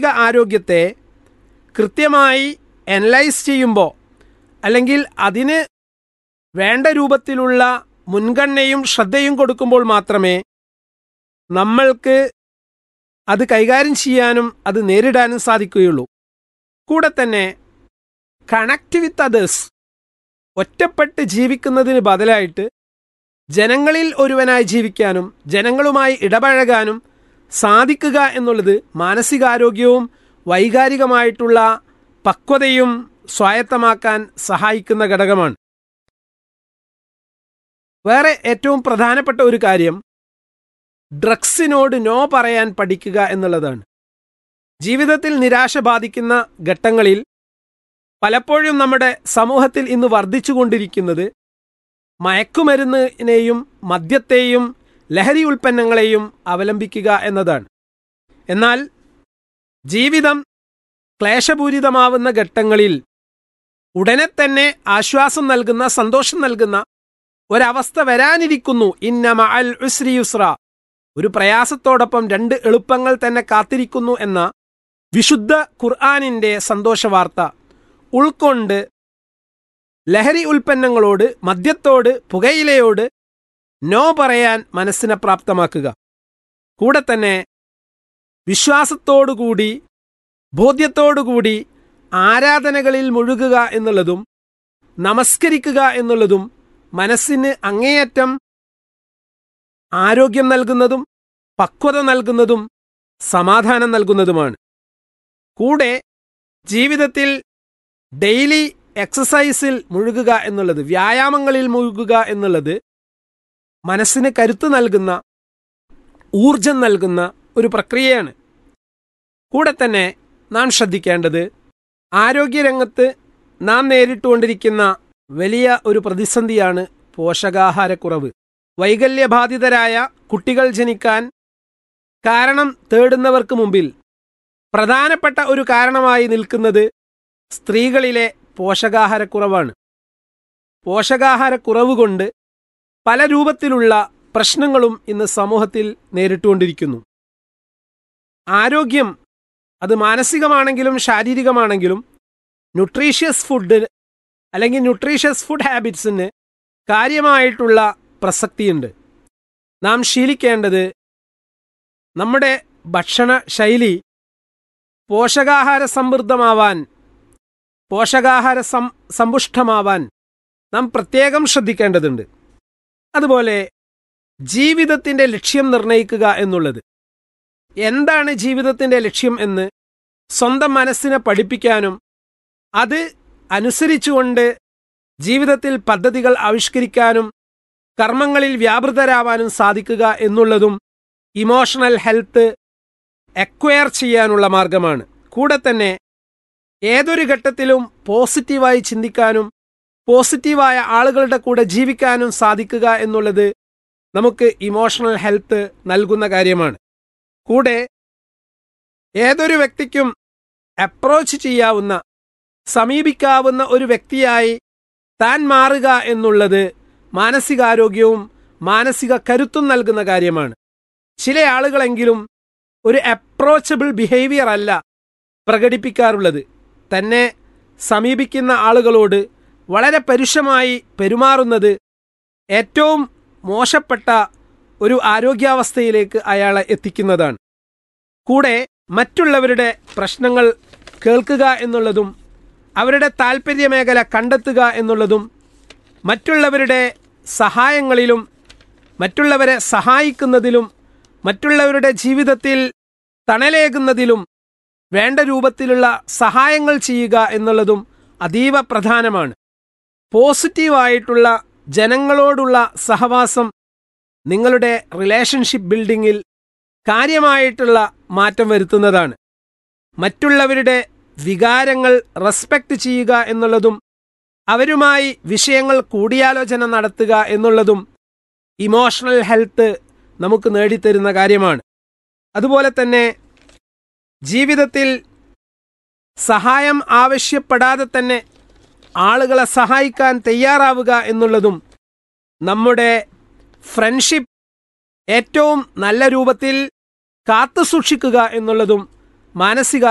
മാനസിക ആരോഗ്യത്തെ കൃത്യമായി അനലൈസ് ചെയ്യുമ്പോൾ അല്ലെങ്കിൽ അതിന് വേണ്ട രൂപത്തിലുള്ള മുൻഗണനയും ശ്രദ്ധയും കൊടുക്കുമ്പോൾ മാത്രമേ നമ്മൾക്ക് അത് കൈകാര്യം ചെയ്യാനും അത് നേരിടാനും സാധിക്കുകയുള്ളൂ കൂടെ തന്നെ കണക്ട് വിത്ത് അതേഴ്സ് ഒറ്റപ്പെട്ട് ജീവിക്കുന്നതിന് ബദലായിട്ട് ജനങ്ങളിൽ ഒരുവനായി ജീവിക്കാനും ജനങ്ങളുമായി ഇടപഴകാനും സാധിക്കുക എന്നുള്ളത് മാനസികാരോഗ്യവും വൈകാരികമായിട്ടുള്ള പക്വതയും സ്വായത്തമാക്കാൻ സഹായിക്കുന്ന ഘടകമാണ് വേറെ ഏറ്റവും പ്രധാനപ്പെട്ട ഒരു കാര്യം ഡ്രഗ്സിനോട് നോ പറയാൻ പഠിക്കുക എന്നുള്ളതാണ് ജീവിതത്തിൽ നിരാശ ബാധിക്കുന്ന ഘട്ടങ്ങളിൽ പലപ്പോഴും നമ്മുടെ സമൂഹത്തിൽ ഇന്ന് വർദ്ധിച്ചുകൊണ്ടിരിക്കുന്നത് മയക്കുമരുന്നിനെയും മദ്യത്തെയും ലഹരി ഉൽപ്പന്നങ്ങളെയും അവലംബിക്കുക എന്നതാണ് എന്നാൽ ജീവിതം ക്ലേശപൂരിതമാവുന്ന ഘട്ടങ്ങളിൽ ഉടനെ തന്നെ ആശ്വാസം നൽകുന്ന സന്തോഷം നൽകുന്ന ഒരവസ്ഥ വരാനിരിക്കുന്നു ഇന്നമ അൽ ഉസ്രി യുസ്ര ഒരു പ്രയാസത്തോടൊപ്പം രണ്ട് എളുപ്പങ്ങൾ തന്നെ കാത്തിരിക്കുന്നു എന്ന വിശുദ്ധ ഖുർആാനിന്റെ സന്തോഷവാർത്ത ഉൾക്കൊണ്ട് ലഹരി ഉൽപ്പന്നങ്ങളോട് മദ്യത്തോട് പുകയിലയോട് നോ പറയാൻ മനസ്സിനെ പ്രാപ്തമാക്കുക കൂടെ തന്നെ വിശ്വാസത്തോടുകൂടി ബോധ്യത്തോടുകൂടി ആരാധനകളിൽ മുഴുകുക എന്നുള്ളതും നമസ്കരിക്കുക എന്നുള്ളതും മനസ്സിന് അങ്ങേയറ്റം ആരോഗ്യം നൽകുന്നതും പക്വത നൽകുന്നതും സമാധാനം നൽകുന്നതുമാണ് കൂടെ ജീവിതത്തിൽ ഡെയിലി എക്സസൈസിൽ മുഴുകുക എന്നുള്ളത് വ്യായാമങ്ങളിൽ മുഴുകുക എന്നുള്ളത് മനസ്സിന് കരുത്ത് നൽകുന്ന ഊർജം നൽകുന്ന ഒരു പ്രക്രിയയാണ് കൂടെ തന്നെ നാം ശ്രദ്ധിക്കേണ്ടത് ആരോഗ്യരംഗത്ത് നാം നേരിട്ടുകൊണ്ടിരിക്കുന്ന വലിയ ഒരു പ്രതിസന്ധിയാണ് പോഷകാഹാരക്കുറവ് വൈകല്യബാധിതരായ കുട്ടികൾ ജനിക്കാൻ കാരണം തേടുന്നവർക്ക് മുമ്പിൽ പ്രധാനപ്പെട്ട ഒരു കാരണമായി നിൽക്കുന്നത് സ്ത്രീകളിലെ പോഷകാഹാരക്കുറവാണ് പോഷകാഹാരക്കുറവ് കൊണ്ട് പല രൂപത്തിലുള്ള പ്രശ്നങ്ങളും ഇന്ന് സമൂഹത്തിൽ നേരിട്ടുകൊണ്ടിരിക്കുന്നു ആരോഗ്യം അത് മാനസികമാണെങ്കിലും ശാരീരികമാണെങ്കിലും ന്യൂട്രീഷ്യസ് ഫുഡ് അല്ലെങ്കിൽ ന്യൂട്രീഷ്യസ് ഫുഡ് ഹാബിറ്റ്സിന് കാര്യമായിട്ടുള്ള പ്രസക്തിയുണ്ട് നാം ശീലിക്കേണ്ടത് നമ്മുടെ ഭക്ഷണ ശൈലി പോഷകാഹാര സമൃദ്ധമാവാൻ പോഷകാഹാര സം സമ്പുഷ്ടമാവാൻ നാം പ്രത്യേകം ശ്രദ്ധിക്കേണ്ടതുണ്ട് അതുപോലെ ജീവിതത്തിന്റെ ലക്ഷ്യം നിർണയിക്കുക എന്നുള്ളത് എന്താണ് ജീവിതത്തിന്റെ ലക്ഷ്യം എന്ന് സ്വന്തം മനസ്സിനെ പഠിപ്പിക്കാനും അത് അനുസരിച്ചുകൊണ്ട് ജീവിതത്തിൽ പദ്ധതികൾ ആവിഷ്കരിക്കാനും കർമ്മങ്ങളിൽ വ്യാപൃതരാവാനും സാധിക്കുക എന്നുള്ളതും ഇമോഷണൽ ഹെൽത്ത് എക്വയർ ചെയ്യാനുള്ള മാർഗമാണ് കൂടെ തന്നെ ഏതൊരു ഘട്ടത്തിലും പോസിറ്റീവായി ചിന്തിക്കാനും പോസിറ്റീവായ ആളുകളുടെ കൂടെ ജീവിക്കാനും സാധിക്കുക എന്നുള്ളത് നമുക്ക് ഇമോഷണൽ ഹെൽത്ത് നൽകുന്ന കാര്യമാണ് കൂടെ ഏതൊരു വ്യക്തിക്കും അപ്രോച്ച് ചെയ്യാവുന്ന സമീപിക്കാവുന്ന ഒരു വ്യക്തിയായി താൻ മാറുക എന്നുള്ളത് മാനസികാരോഗ്യവും മാനസിക കരുത്തും നൽകുന്ന കാര്യമാണ് ചില ആളുകളെങ്കിലും ഒരു അപ്രോച്ചബിൾ ബിഹേവിയർ അല്ല പ്രകടിപ്പിക്കാറുള്ളത് തന്നെ സമീപിക്കുന്ന ആളുകളോട് വളരെ പരുഷമായി പെരുമാറുന്നത് ഏറ്റവും മോശപ്പെട്ട ഒരു ആരോഗ്യാവസ്ഥയിലേക്ക് അയാളെ എത്തിക്കുന്നതാണ് കൂടെ മറ്റുള്ളവരുടെ പ്രശ്നങ്ങൾ കേൾക്കുക എന്നുള്ളതും അവരുടെ താൽപ്പര്യ മേഖല കണ്ടെത്തുക എന്നുള്ളതും മറ്റുള്ളവരുടെ സഹായങ്ങളിലും മറ്റുള്ളവരെ സഹായിക്കുന്നതിലും മറ്റുള്ളവരുടെ ജീവിതത്തിൽ തണലേകുന്നതിലും വേണ്ട രൂപത്തിലുള്ള സഹായങ്ങൾ ചെയ്യുക എന്നുള്ളതും അതീവ പ്രധാനമാണ് പോസിറ്റീവായിട്ടുള്ള ജനങ്ങളോടുള്ള സഹവാസം നിങ്ങളുടെ റിലേഷൻഷിപ്പ് ബിൽഡിങ്ങിൽ കാര്യമായിട്ടുള്ള മാറ്റം വരുത്തുന്നതാണ് മറ്റുള്ളവരുടെ വികാരങ്ങൾ റെസ്പെക്റ്റ് ചെയ്യുക എന്നുള്ളതും അവരുമായി വിഷയങ്ങൾ കൂടിയാലോചന നടത്തുക എന്നുള്ളതും ഇമോഷണൽ ഹെൽത്ത് നമുക്ക് നേടിത്തരുന്ന കാര്യമാണ് അതുപോലെ തന്നെ ജീവിതത്തിൽ സഹായം ആവശ്യപ്പെടാതെ തന്നെ ആളുകളെ സഹായിക്കാൻ തയ്യാറാവുക എന്നുള്ളതും നമ്മുടെ ഫ്രണ്ട്ഷിപ്പ് ഏറ്റവും നല്ല രൂപത്തിൽ കാത്തുസൂക്ഷിക്കുക എന്നുള്ളതും മാനസിക